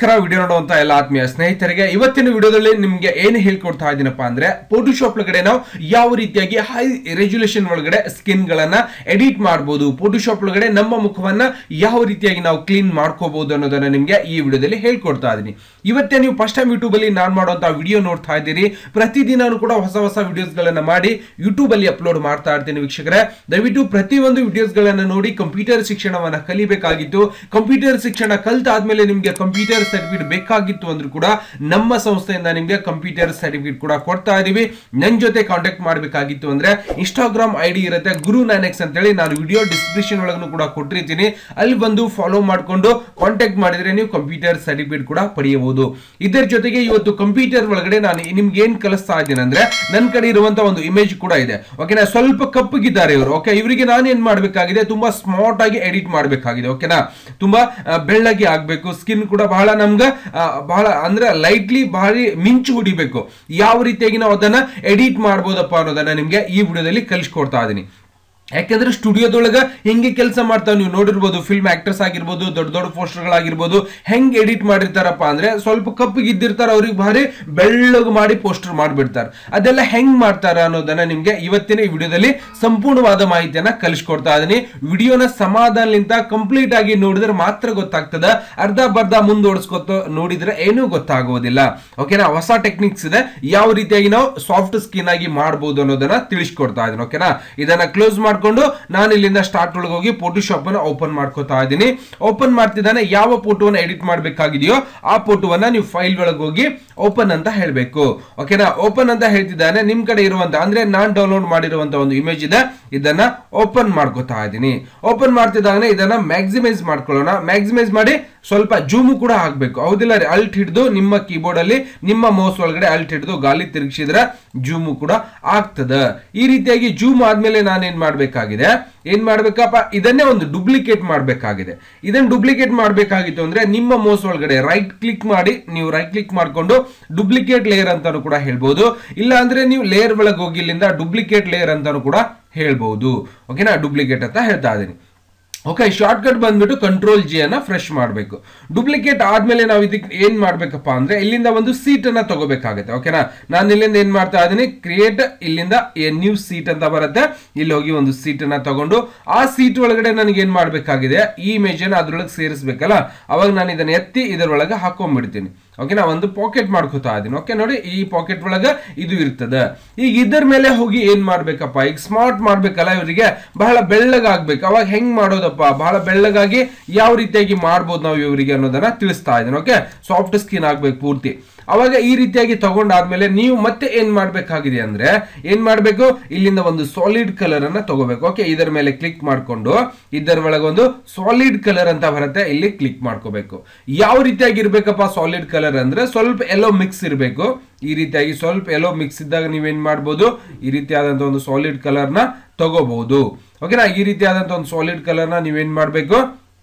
ನಮಸ್ಕಾರ ವಿಡಿಯೋ ನೋಡುವಂತ ಎಲ್ಲ ಆತ್ಮೀಯ ಸ್ನೇಹಿತರಿಗೆ ಇವತ್ತಿನ ವಿಡಿಯೋದಲ್ಲಿ ನಿಮ್ಗೆ ಏನು ಹೇಳ್ಕೊಡ್ತಾ ಇದ್ದೀನಪ್ಪ ಅಂದ್ರೆ ಫೋಟೋಶಾಪ್ ಒಳಗಡೆ ನಾವು ಯಾವ ರೀತಿಯಾಗಿ ಹೈ ರೆಜುಲೇಷನ್ ಒಳಗಡೆ ಸ್ಕಿನ್ ಗಳನ್ನ ಎಡಿಟ್ ಮಾಡಬಹುದು ಫೋಟೋಶಾಪ್ ಒಳಗಡೆ ನಮ್ಮ ಮುಖವನ್ನ ಯಾವ ರೀತಿಯಾಗಿ ನಾವು ಕ್ಲೀನ್ ಮಾಡ್ಕೋಬಹುದು ಅನ್ನೋದನ್ನ ನಿಮ್ಗೆ ಈ ವಿಡಿಯೋದಲ್ಲಿ ಹೇಳ್ಕೊಡ್ತಾ ಇದ್ದೀನಿ ಇವತ್ತೇ ನೀವು ಫಸ್ಟ್ ಟೈಮ್ ಯೂಟ್ಯೂಬ್ ಅಲ್ಲಿ ನಾನು ಮಾಡುವಂತ ವಿಡಿಯೋ ನೋಡ್ತಾ ಇದ್ದೀರಿ ಪ್ರತಿದಿನ ಕೂಡ ಹೊಸ ಹೊಸ ವಿಡಿಯೋಸ್ ಗಳನ್ನ ಮಾಡಿ ಯೂಟ್ಯೂಬ್ ಅಲ್ಲಿ ಅಪ್ಲೋಡ್ ಮಾಡ್ತಾ ಇರ್ತೀನಿ ವೀಕ್ಷಕರೇ ದಯವಿಟ್ಟು ಪ್ರತಿಯೊಂದು ವಿಡಿಯೋಸ್ ಗಳನ್ನ ನೋಡಿ ಕಂಪ್ಯೂಟರ್ ಶಿಕ್ಷಣವನ್ನ ಕಲಿಬೇಕಾಗಿತ್ತು ಕಂಪ್ಯೂಟರ್ ಶಿಕ್ಷಣ ಕಲ್ತಾದ್ಮೇಲೆ ನಿಮ್ಗೆ ಕಂಪ್ಯೂಟರ್ ಸರ್ಟಿಫಿಕೇಟ್ ಬೇಕಾಗಿತ್ತು ಅಂದ್ರೂ ಕೂಡ ನಮ್ಮ ಸಂಸ್ಥೆಯಿಂದ ನಿಮ್ಗೆ ಕಂಪ್ಯೂಟರ್ ಸರ್ಟಿಫಿಕೇಟ್ ಕೂಡ ಕೊಡ್ತಾ ಇದೀವಿ ನನ್ ಜೊತೆ ಕಾಂಟ್ಯಾಕ್ಟ್ ಮಾಡಬೇಕಾಗಿತ್ತು ಅಂದ್ರೆ ಇನ್ಸ್ಟಾಗ್ರಾಮ್ ಐಡಿ ಇರುತ್ತೆ ಗುರು ನಾನೆಕ್ಸ್ ಅಂತೇಳಿ ನಾನು ವಿಡಿಯೋ ಡಿಸ್ಕ್ರಿಪ್ಷನ್ ಒಳಗೂ ಕೂಡ ಕೊಟ್ಟಿರ್ತೀನಿ ಅಲ್ಲಿ ಬಂದು ಫಾಲೋ ಮಾಡ್ಕೊಂಡು ಕಾಂಟ್ಯಾಕ್ಟ್ ಮಾಡಿದ್ರೆ ನೀವು ಕಂಪ್ಯೂಟರ್ ಸರ್ಟಿಫಿಕೇಟ್ ಕೂಡ ಪಡೆಯಬಹುದು ಇದರ ಜೊತೆಗೆ ಇವತ್ತು ಕಂಪ್ಯೂಟರ್ ಒಳಗಡೆ ನಾನು ನಿಮ್ಗೆ ಏನ್ ಕಲಿಸ್ತಾ ಇದ್ದೀನಿ ಅಂದ್ರೆ ನನ್ನ ಕಡೆ ಇರುವಂತ ಒಂದು ಇಮೇಜ್ ಕೂಡ ಇದೆ ಓಕೆನಾ ಸ್ವಲ್ಪ ಕಪ್ಪಗಿದ್ದಾರೆ ಇವರು ಓಕೆ ಇವರಿಗೆ ನಾನು ಏನ್ ಮಾಡ್ಬೇಕಾಗಿದೆ ತುಂಬಾ ಸ್ಮಾರ್ಟ್ ಆಗಿ ಎಡಿಟ್ ಮಾಡ್ಬೇಕಾಗಿದೆ ಓಕೆನಾ ತುಂಬಾ ಆ, ಬೆಳ್ಳಗೆ ಆಗ್ಬೇಕು ಸ್ಕಿನ್ ಕೂಡ ಬಹಳ ನಮ್ಗೆ ಆ, ಬಹಳ ಅಂದ್ರೆ ಲೈಟ್ಲಿ ಭಾರಿ ಮಿಂಚು ಹೊಡಿಬೇಕು ಯಾವ ರೀತಿಯಾಗಿ ನಾವು ಅದನ್ನ ಎಡಿಟ್ ಮಾಡ್ಬೋದಪ್ಪ ಅನ್ನೋದನ್ನ ನಿಮ್ಗೆ ಈ ವಿಡಿಯೋದಲ್ಲಿ ಕಲಿಸ್ಕೊಡ್ತಾ ಇದೀನಿ ಯಾಕಂದ್ರೆ ಸ್ಟುಡಿಯೋದೊಳಗ ಹೆಂಗೆ ಕೆಲಸ ಮಾಡ್ತಾವ ನೀವು ನೋಡಿರ್ಬೋದು ಫಿಲ್ಮ್ ಆಕ್ಟರ್ಸ್ ಆಗಿರ್ಬೋದು ದೊಡ್ಡ ದೊಡ್ಡ ಪೋಸ್ಟರ್ಗಳಾಗಿರ್ಬೋದು ಹೆಂಗ್ ಎಡಿಟ್ ಮಾಡಿರ್ತಾರಪ್ಪ ಅಂದ್ರೆ ಸ್ವಲ್ಪ ಕಪ್ಪಿಗೆ ಇದ್ದಿರ್ತಾರ ಅವ್ರಿಗೆ ಭಾರಿ ಬೆಳ್ಳಗೆ ಮಾಡಿ ಪೋಸ್ಟರ್ ಮಾಡಿಬಿಡ್ತಾರೆ ಅದೆಲ್ಲ ಹೆಂಗ್ ಮಾಡ್ತಾರ ಅನ್ನೋದನ್ನ ನಿಮ್ಗೆ ಇವತ್ತಿನ ಈ ವಿಡಿಯೋದಲ್ಲಿ ಸಂಪೂರ್ಣವಾದ ಮಾಹಿತಿಯನ್ನ ಕಲಿಸ್ಕೊಡ್ತಾ ಇದೀನಿ ವಿಡಿಯೋನ ಸಮಾಧಾನಲಿಂದ ಕಂಪ್ಲೀಟ್ ಆಗಿ ನೋಡಿದ್ರೆ ಮಾತ್ರ ಗೊತ್ತಾಗ್ತದ ಅರ್ಧ ಬರ್ಧ ಮುಂದೋಡಿಸ್ಕೊತ ನೋಡಿದ್ರೆ ಏನೂ ಗೊತ್ತಾಗೋದಿಲ್ಲ ಓಕೆನಾ ಹೊಸ ಟೆಕ್ನಿಕ್ಸ್ ಇದೆ ಯಾವ ರೀತಿಯಾಗಿ ನಾವು ಸಾಫ್ಟ್ ಸ್ಕಿನ್ ಆಗಿ ಮಾಡಬಹುದು ಅನ್ನೋದನ್ನ ತಿಳಿಸ್ಕೊಡ್ತಾ ಇದೀನಿ ಓಕೆನಾ ಇದನ್ನ ಕ್ಲೋಸ್ ಮಾಡ್ಕೊಂಡು ನಾನು ಇಲ್ಲಿಂದ ಸ್ಟಾರ್ಟ್ ಒಳಗೆ ಹೋಗಿ ಫೋಟೋಶಾಪ್ ಅನ್ನ ಓಪನ್ ಮಾಡ್ಕೋತಾ ಇದ್ದೀನಿ ಓಪನ್ ಮಾಡ್ತಿದ್ದಾನೆ ಯಾವ ಫೋಟೋವನ್ನ ಎಡಿಟ್ ಮಾಡಬೇಕಾಗಿದೆಯೋ ಆ ಫೋಟೋವನ್ನ ನೀವು ಫೈಲ್ ಒಳಗೆ ಹೋಗಿ ಓಪನ್ ಅಂತ ಹೇಳಬೇಕು ಓಕೆನಾ ಓಪನ್ ಅಂತ ಹೇಳ್ತಿದ್ದಾನೆ ನಿಮ್ ಕಡೆ ಇರುವಂತ ಅಂದ್ರೆ ನಾನ್ ಡೌನ್ಲೋಡ್ ಮಾಡಿರುವಂತ ಒಂದು ಇಮೇಜ್ ಇದೆ ಇದನ್ನ ಓಪನ್ ಮಾಡ್ಕೋತಾ ಇದ್ದೀನಿ ಓಪನ್ ಮಾಡ್ತಿದ್ದಾನೆ ಇದನ್ನ ಮ್ಯಾಕ್ಸಿಮೈಸ್ ಮಾಡ್ಕೊಳ್ಳೋಣ ಮ್ಯಾಕ್ಸಿಮೈಸ್ ಮಾಡಿ ಸ್ವಲ್ಪ ಜೂಮ್ ಕೂಡ ಆಗ್ಬೇಕು ಹೌದಿಲ್ಲ ರೀ ಅಲ್ಟ್ ಹಿಡಿದು ನಿಮ್ಮ ಕೀಬೋರ್ಡ್ ಅಲ್ಲಿ ನಿಮ್ಮ ಮೌಸ್ ಒಳಗಡೆ ಅಲ್ಟ್ ಹಿಡಿದು ಗಾಲಿ ತಿರುಗಿಸಿದ್ರೆ ಜೂಮ್ ಕೂಡ ಆಗ್ತದ ಈ ರೀತಿಯಾಗಿ ಜೂಮ್ ಆದ್ಮೇಲೆ ನಾನು ಏನ್ ಮಾಡ್ಬೇಕಾಗಿದೆ ಏನ್ ಮಾಡ್ಬೇಕಪ್ಪ ಇದನ್ನೇ ಒಂದು ಡೂಪ್ಲಿಕೇಟ್ ಮಾಡ್ಬೇಕಾಗಿದೆ ಇದನ್ನ ಡೂಪ್ಲಿಕೇಟ್ ಮಾಡ್ಬೇಕಾಗಿತ್ತು ಅಂದ್ರೆ ನಿಮ್ಮ ಮೌಸ್ ಒಳಗಡೆ ರೈಟ್ ಕ್ಲಿಕ್ ಮಾಡಿ ನೀವು ರೈಟ್ ಕ್ಲಿಕ್ ಮಾಡ್ಕೊಂಡು ಡೂಪ್ಲಿಕೇಟ್ ಲೇಯರ್ ಅಂತಾನು ಕೂಡ ಹೇಳ್ಬೋದು ಇಲ್ಲ ಅಂದ್ರೆ ನೀವು ಲೇಯರ್ ಒಳಗೆ ಹೋಗಿ ಇಲ್ಲಿಂದ ಡೂಪ್ಲಿಕೇಟ್ ಲೇಯರ್ ಅಂತಾನು ಕೂಡ ಹೇಳ್ಬಹುದು ಓಕೆನಾ ಡೂಪ್ಲಿಕೇಟ್ ಅಂತ ಹೇಳ್ತಾ ಇದೀನಿ ಓಕೆ ಶಾರ್ಟ್ ಕಟ್ ಬಂದ್ಬಿಟ್ಟು ಕಂಟ್ರೋಲ್ ಜಿ ಅನ್ನ ಫ್ರೆಶ್ ಮಾಡಬೇಕು ಡೂಪ್ಲಿಕೇಟ್ ಆದ್ಮೇಲೆ ನಾವು ಇದಕ್ಕೆ ಏನ್ ಮಾಡ್ಬೇಕಪ್ಪ ಅಂದ್ರೆ ಇಲ್ಲಿಂದ ಒಂದು ಸೀಟ್ ಅನ್ನ ತಗೋಬೇಕಾಗುತ್ತೆ ಓಕೆನಾ ನಾನು ಇಲ್ಲಿಂದ ಏನ್ ಮಾಡ್ತಾ ಇದೀನಿ ಕ್ರಿಯೇಟ್ ಇಲ್ಲಿಂದ ಎ ನ್ಯೂ ಸೀಟ್ ಅಂತ ಬರುತ್ತೆ ಇಲ್ಲಿ ಹೋಗಿ ಒಂದು ಸೀಟ್ ಅನ್ನ ತಗೊಂಡು ಆ ಸೀಟ್ ಒಳಗಡೆ ನನಗೆ ಏನ್ ಮಾಡ್ಬೇಕಾಗಿದೆ ಈ ಇಮೇಜ್ ಅನ್ನ ಅದ್ರೊಳಗೆ ಸೇರಿಸ್ಬೇಕಲ್ಲ ಅವಾಗ ನಾನು ಇದನ್ನ ಎತ್ತಿ ಇದರೊಳಗೆ ಹಾಕೊಂಡ್ಬಿಡ್ತೀನಿ ಓಕೆನಾ ಒಂದು ಪಾಕೆಟ್ ಮಾಡ್ಕೋತಾ ಇದೀನಿ ಓಕೆ ನೋಡಿ ಈ ಪಾಕೆಟ್ ಒಳಗ ಇದು ಇರ್ತದೆ ಈಗ ಇದರ ಮೇಲೆ ಹೋಗಿ ಏನ್ ಮಾಡ್ಬೇಕಪ್ಪ ಈಗ ಸ್ಮಾರ್ಟ್ ಮಾಡ್ಬೇಕಲ್ಲ ಇವರಿಗೆ ಬಹಳ ಬೆಳ್ಳಗಾಗ್ಬೇಕು ಅವಾಗ ಹೆಂಗ್ ಮಾಡೋದಪ್ಪ ಬಹಳ ಬೆಳ್ಳಗಾಗಿ ಯಾವ ರೀತಿಯಾಗಿ ಮಾಡ್ಬೋದು ನಾವು ಇವರಿಗೆ ಅನ್ನೋದನ್ನ ತಿಳಿಸ್ತಾ ಇದ್ದೀನಿ ಓಕೆ ಸಾಫ್ಟ್ ಸ್ಕಿನ್ ಆಗ್ಬೇಕು ಪೂರ್ತಿ ಅವಾಗ ಈ ರೀತಿಯಾಗಿ ತಗೊಂಡಾದ್ಮೇಲೆ ನೀವು ಮತ್ತೆ ಏನ್ ಮಾಡ್ಬೇಕಾಗಿದೆ ಅಂದ್ರೆ ಏನ್ ಮಾಡ್ಬೇಕು ಇಲ್ಲಿಂದ ಒಂದು ಸಾಲಿಡ್ ಕಲರ್ ಅನ್ನ ತಗೋಬೇಕು ಓಕೆ ಇದರ ಮೇಲೆ ಕ್ಲಿಕ್ ಮಾಡ್ಕೊಂಡು ಇದರ ಒಳಗೆ ಒಂದು ಸಾಲಿಡ್ ಕಲರ್ ಅಂತ ಬರುತ್ತೆ ಇಲ್ಲಿ ಕ್ಲಿಕ್ ಮಾಡ್ಕೋಬೇಕು ಯಾವ ರೀತಿಯಾಗಿ ಇರ್ಬೇಕಪ್ಪ ಸಾಲಿಡ್ ಕಲರ್ ಅಂದ್ರೆ ಸ್ವಲ್ಪ ಎಲ್ಲೋ ಮಿಕ್ಸ್ ಇರಬೇಕು ಈ ರೀತಿಯಾಗಿ ಸ್ವಲ್ಪ ಎಲ್ಲೋ ಮಿಕ್ಸ್ ಇದ್ದಾಗ ನೀವೇನ್ ಮಾಡ್ಬೋದು ಈ ರೀತಿಯಾದಂತ ಒಂದು ಸಾಲಿಡ್ ಕಲರ್ನ ತಗೋಬಹುದು ಓಕೆನಾ ಈ ರೀತಿಯಾದಂತ ಒಂದು ಸಾಲಿಡ್ ಕಲರ್ನ ನೀವೇನ್ ಮಾಡ್ಬೇಕು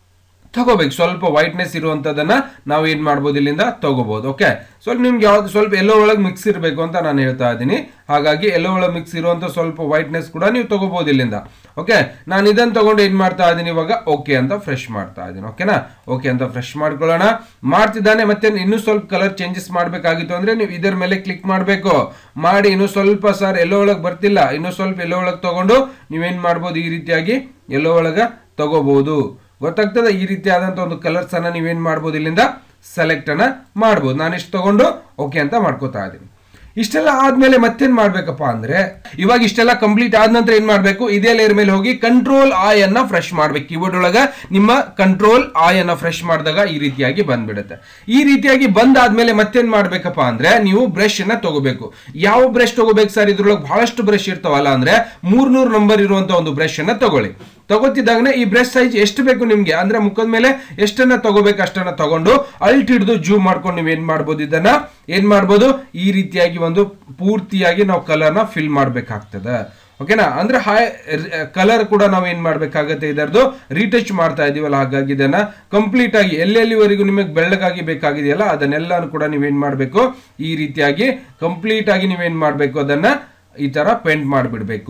ತಗೋಬೇಕು ಸ್ವಲ್ಪ ವೈಟ್ನೆಸ್ ಇರುವಂತದನ್ನ ನಾವು ಏನ್ ಮಾಡ್ಬೋದು ಇಲ್ಲಿಂದ ತಗೋಬಹುದು ಓಕೆ ಸ್ವಲ್ಪ ನಿಮ್ಗೆ ಯಾವ್ದು ಸ್ವಲ್ಪ ಎಲ್ಲೋ ಒಳಗೆ ಮಿಕ್ಸ್ ಇರಬೇಕು ಅಂತ ನಾನು ಹೇಳ್ತಾ ಇದ್ದೀನಿ ಹಾಗಾಗಿ ಎಲ್ಲೋ ಒಳಗೆ ಮಿಕ್ಸ್ ಇರುವಂತ ಸ್ವಲ್ಪ ವೈಟ್ನೆಸ್ ಕೂಡ ನೀವು ತಗೋಬಹುದು ಇಲ್ಲಿಂದ ಓಕೆ ನಾನು ಇದನ್ನ ತಗೊಂಡು ಏನ್ ಮಾಡ್ತಾ ಇದ್ದೀನಿ ಇವಾಗ ಓಕೆ ಅಂತ ಫ್ರೆಶ್ ಮಾಡ್ತಾ ಇದ್ದೀನಿ ಓಕೆನಾ ಓಕೆ ಅಂತ ಫ್ರೆಶ್ ಮಾಡ್ಕೊಳ್ಳೋಣ ಮಾಡ್ತಿದ್ದಾನೆ ಮತ್ತೆ ಇನ್ನೂ ಸ್ವಲ್ಪ ಕಲರ್ ಚೇಂಜಸ್ ಮಾಡಬೇಕಾಗಿತ್ತು ಅಂದ್ರೆ ನೀವು ಇದರ ಮೇಲೆ ಕ್ಲಿಕ್ ಮಾಡಬೇಕು ಮಾಡಿ ಇನ್ನೂ ಸ್ವಲ್ಪ ಸರ್ ಎಲ್ಲೋ ಒಳಗೆ ಬರ್ತಿಲ್ಲ ಇನ್ನೂ ಸ್ವಲ್ಪ ಎಲ್ಲೋ ಒಳಗೆ ತಗೊಂಡು ನೀವೇನ್ ಮಾಡ್ಬೋದು ಈ ರೀತಿಯಾಗಿ ಎಲ್ಲೋ ಒಳಗೆ ತಗೋಬಹುದು ಗೊತ್ತಾಗ್ತದೆ ಈ ರೀತಿಯಾದಂತ ಒಂದು ಕಲರ್ಸ್ ಅನ್ನ ನೀವೇನ್ ಮಾಡ್ಬೋದು ಇಲ್ಲಿಂದ ಸೆಲೆಕ್ಟ್ ಅನ್ನ ಮಾಡ್ಬೋದು ನಾನು ಇಷ್ಟು ತಗೊಂಡು ಓಕೆ ಅಂತ ಮಾಡ್ಕೋತಾ ಇದ್ದೀನಿ ಇಷ್ಟೆಲ್ಲ ಆದ್ಮೇಲೆ ಮತ್ತೇನ್ ಮಾಡ್ಬೇಕಪ್ಪ ಅಂದ್ರೆ ಇವಾಗ ಇಷ್ಟೆಲ್ಲ ಕಂಪ್ಲೀಟ್ ಆದ ನಂತರ ಏನ್ ಮಾಡ್ಬೇಕು ಇದೇ ಲೇಯರ್ ಮೇಲೆ ಹೋಗಿ ಕಂಟ್ರೋಲ್ ಆಯ್ ಅನ್ನ ಫ್ರೆಶ್ ಮಾಡ್ಬೇಕು ಕೀಬೋರ್ಡ್ ಒಳಗ ನಿಮ್ಮ ಕಂಟ್ರೋಲ್ ಆಯ್ ಅನ್ನ ಫ್ರೆಶ್ ಮಾಡಿದಾಗ ಈ ರೀತಿಯಾಗಿ ಬಂದ್ಬಿಡುತ್ತೆ ಈ ರೀತಿಯಾಗಿ ಬಂದಾದ್ಮೇಲೆ ಮತ್ತೇನ್ ಮಾಡ್ಬೇಕಪ್ಪ ಅಂದ್ರೆ ನೀವು ಬ್ರಷ್ ಅನ್ನ ತಗೋಬೇಕು ಯಾವ ಬ್ರಷ್ ತಗೋಬೇಕು ಸರ್ ಇದ್ರೊಳಗೆ ಬಹಳಷ್ಟು ಬ್ರಷ್ ಇರ್ತಾವಲ್ಲ ಅಂದ್ರೆ ಮೂರ್ನೂರು ನಂಬರ್ ಇರುವಂತ ಒಂದು ಬ್ರಷ್ ಅನ್ನ ತಗೊಳ್ಳಿ ತಗೋತಿದ್ದಾಗನೇ ಈ ಬ್ರಷ್ ಸೈಜ್ ಎಷ್ಟು ಬೇಕು ನಿಮ್ಗೆ ಅಂದ್ರೆ ಮುಖದ ಮೇಲೆ ಎಷ್ಟನ್ನ ತಗೋಬೇಕು ಅಷ್ಟನ್ನ ತಗೊಂಡು ಅಲ್ಟ್ ಹಿಡಿದು ಜೂಮ್ ಮಾಡ್ಕೊಂಡು ನೀವು ಏನ್ ಮಾಡ್ಬೋದು ಇದನ್ನ ಏನ್ ಮಾಡ್ಬೋದು ಈ ರೀತಿಯಾಗಿ ಒಂದು ಪೂರ್ತಿಯಾಗಿ ನಾವು ಕಲರ್ನ ಫಿಲ್ ಮಾಡ್ಬೇಕಾಗ್ತದೆ ಓಕೆನಾ ಅಂದ್ರೆ ಹೈ ಕಲರ್ ಕೂಡ ನಾವು ಏನ್ ಮಾಡ್ಬೇಕಾಗತ್ತೆ ಇದರದು ರೀಟಚ್ ಮಾಡ್ತಾ ಇದೀವಲ್ಲ ಹಾಗಾಗಿ ಇದನ್ನ ಕಂಪ್ಲೀಟ್ ಆಗಿ ಎಲ್ಲೆಲ್ಲಿವರೆಗೂ ನಿಮಗೆ ಬೆಳ್ಳಗಾಗಿ ಬೇಕಾಗಿದೆಯಲ್ಲ ಅದನ್ನೆಲ್ಲಾನು ಕೂಡ ನೀವೇನ್ ಮಾಡ್ಬೇಕು ಈ ರೀತಿಯಾಗಿ ಕಂಪ್ಲೀಟ್ ಆಗಿ ನೀವೇನ್ ಮಾಡ್ಬೇಕು ಅದನ್ನ ಈ ತರ ಪೇಂಟ್ ಮಾಡಿಬಿಡ್ಬೇಕು